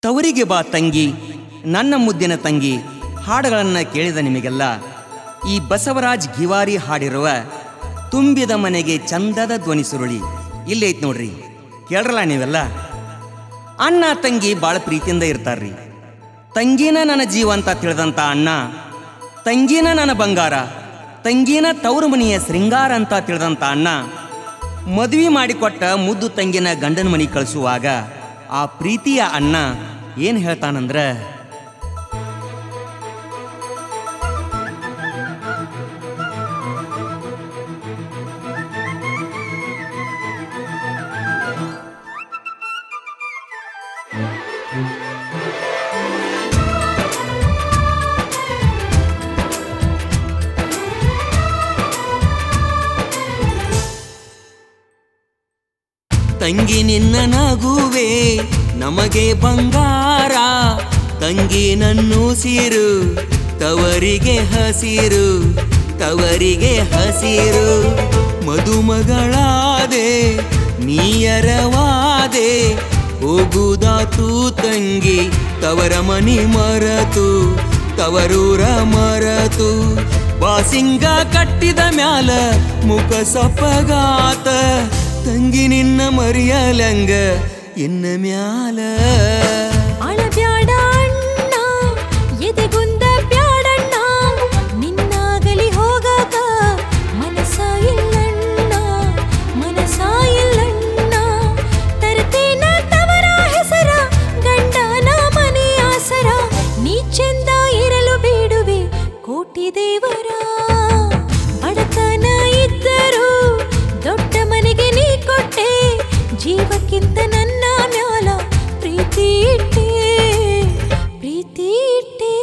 ತವರಿಗೆ ಬಾ ತಂಗಿ ನನ್ನ ಮುದ್ದಿನ ತಂಗಿ ಹಾಡುಗಳನ್ನು ಕೇಳಿದ ನಿಮಗೆಲ್ಲ ಈ ಬಸವರಾಜ್ ಗಿವಾರಿ ಹಾಡಿರುವ ತುಂಬಿದ ಮನೆಗೆ ಚಂದದ ಧ್ವನಿ ಸುರುಳಿ ಇಲ್ಲೈತ್ ನೋಡ್ರಿ ಕೇಳ್ರಲ್ಲ ನೀವೆಲ್ಲ ಅಣ್ಣ ತಂಗಿ ಭಾಳ ಪ್ರೀತಿಯಿಂದ ಇರ್ತಾರ್ರಿ ತಂಗಿನ ನನ್ನ ಜೀವ ಅಂತ ತಿಳಿದಂಥ ಅಣ್ಣ ತಂಗಿನ ನನ್ನ ಬಂಗಾರ ತಂಗಿನ ತವರು ಮನೆಯ ಶೃಂಗಾರ ಅಂತ ತಿಳಿದಂಥ ಅಣ್ಣ ಮದುವೆ ಮಾಡಿಕೊಟ್ಟ ಮುದ್ದು ತಂಗಿನ ಗಂಡನ ಮನೆ ಕಳಿಸುವಾಗ ಆ ಪ್ರೀತಿಯ ಅಣ್ಣ ಏನು ಹೇಳ್ತಾನಂದ್ರ ತಂಗಿ ನಿನ್ನ ನಗುವೆ ನಮಗೆ ಬಂಗಾರ ತಂಗಿ ನನ್ನು ಸೀರು ತವರಿಗೆ ಹಸಿರು ತವರಿಗೆ ಹಸಿರು ಮದುಮಗಳಾದೆ ನೀಯರವಾದೆ ಹೋಗುದಾತು ತಂಗಿ ತವರ ಮನಿ ಮರತು ತವರೂರ ಮರತು ಬಾಸಿಂಗ ಕಟ್ಟಿದ ಮ್ಯಾಲ ಮುಖ ಸಪ್ಪಗಾತ ತಂಗಿ ನಿನ್ನ ಮರಿಯಲಂಗ ಇನ್ನ ಮ್ಯಾಲ ಅಳಬ್ಯಾಡ ಅಣ್ಣ ಎದೆಗುಂದ ಬ್ಯಾಡಣ್ಣ ನಿನ್ನಾಗಲಿ ಹೋಗಾಕ ಮನಸ ಇಲ್ಲಣ್ಣ ಮನಸ ಇಲ್ಲಣ್ಣ ತರ್ತೇನ ತವರ ಹೆಸರ ಗಂಡನ ಮನೆ ಆಸರ ನೀ ಚೆಂದ ಇರಲು ಬೇಡುವೆ ಕೋಟಿ ದೇವರ ಬಡತನ ಇದ್ದರೂ ದೊಡ್ಡ ಮನೆಗೆ ನೀ ಕೊಟ್ಟೆ ಜೀವಕ್ಕಿಂತ ನನ್ನ ಮ್ಯಾಲ ಪ್ರೀತಿ ಇಟ್ಟೆ ಪ್ರೀತಿ ಇಟ್ಟೆ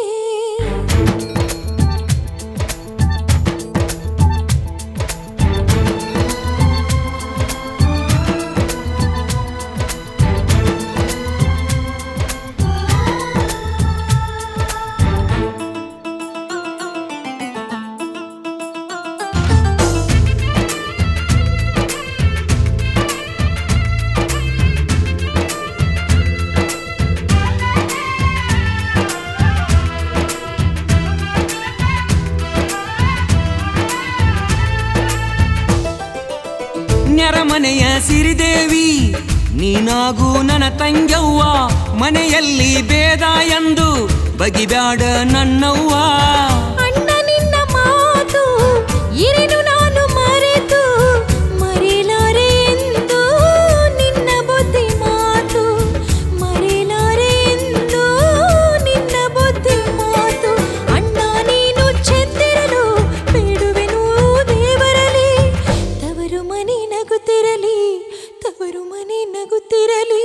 ನೆರಮನೆಯ ಸಿರಿದೇವಿ ನೀನಾಗೂ ನನ್ನ ತಂಗ್ಯವ್ವ ಮನೆಯಲ್ಲಿ ಬೇದ ಎಂದು ಬಗಿಬ್ಯಾಡ ನನ್ನವ್ವ ಅಣ್ಣ ನಿನ್ನ ಮಾತು ಇರೆನು ನಾನು ಮರೆತು ಮರೆಲಾರೆ ಎಂದು ನಿನ್ನ ಬುದ್ಧಿ ಮಾತು ಮರೆಲಾರೆ ಎಂದು ನಿನ್ನ ಬುದ್ಧಿ ಮಾತು ಅಣ್ಣ ನೀನು ಚೆಂದಿರಲು ಬೇಡುವೆನು ದೇವರಲಿ ತವರು ಮನೆ ನಗುತ್ತಿರಲಿ ತವರು ಮನೆ ನಗುತ್ತಿರಲಿ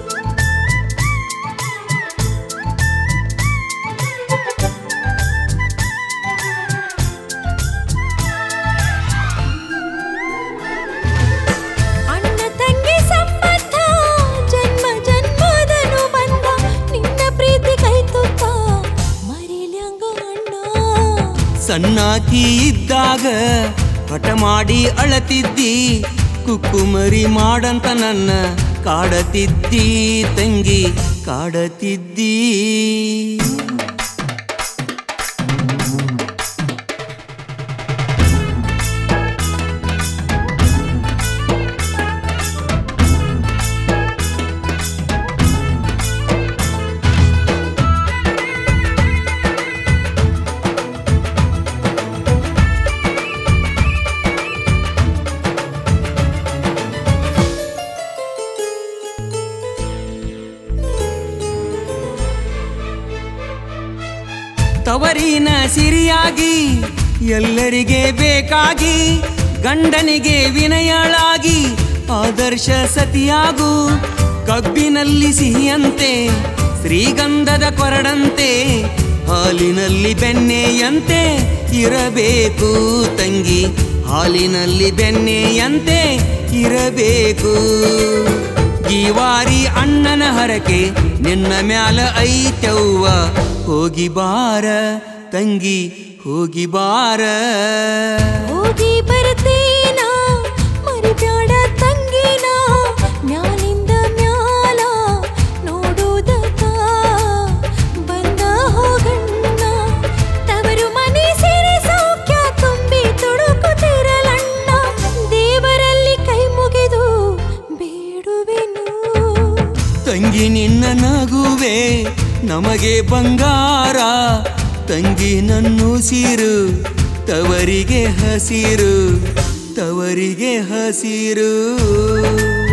ಅಣ್ಣ ತಂಗಿ ಸಂಬಂಧ ಜನ್ಮ ಜನ್ಮದನು ಬಂದ ನಿನ್ನ ಪ್ರೀತಿ ಕೈ ತುತ್ತ ಮರಿಲ್ಯಂಗ ಅಣ್ಣ ಸಣ್ಣಾಕಿ ಇದ್ದಾಗ ಹಠ ಮಾಡಿ ಅಳತಿದ್ದಿ ಕುಕ್ಕುಮರಿ ಮಾಡಂತ ನನ್ನ ಕಾಡತಿದ್ದಿ ತಂಗಿ ಕಾಡತಿದ್ದಿ ತವರಿನ ಸಿರಿಯಾಗಿ ಎಲ್ಲರಿಗೆ ಬೇಕಾಗಿ ಗಂಡನಿಗೆ ವಿನಯಳಾಗಿ ಆದರ್ಶ ಸತಿಯಾಗು ಕಬ್ಬಿನಲ್ಲಿ ಸಿಹಿಯಂತೆ ಶ್ರೀಗಂಧದ ಕೊರಡಂತೆ ಹಾಲಿನಲ್ಲಿ ಬೆಣ್ಣೆಯಂತೆ ಇರಬೇಕು ತಂಗಿ ಹಾಲಿನಲ್ಲಿ ಬೆಣ್ಣೆಯಂತೆ ಇರಬೇಕು ಗೀವಾರಿ ಅಣ್ಣನ ಹರಕೆ ನಿನ್ನ ಮ್ಯಾಲ ಐತವ್ವ ಹೋಗಿ ಬಾರ ತಂಗಿ ಹೋಗಿ ಬಾರ ಹೋಗಿ ಬರ್ತೇನ ಮರಿಬ್ಯಾಡ ತಂಗಿನ ಮ್ಯಾಲಿಂದ ಮ್ಯಾಲ ನೋಡುವುದಕ್ಕ ಊರೇ ನಮಗೆ ಬಂಗಾರ ತಂಗಿ ನನ್ನೂಸಿರು ತವರಿಗೆ ಹಸಿರು ತವರಿಗೆ ಹಸಿರು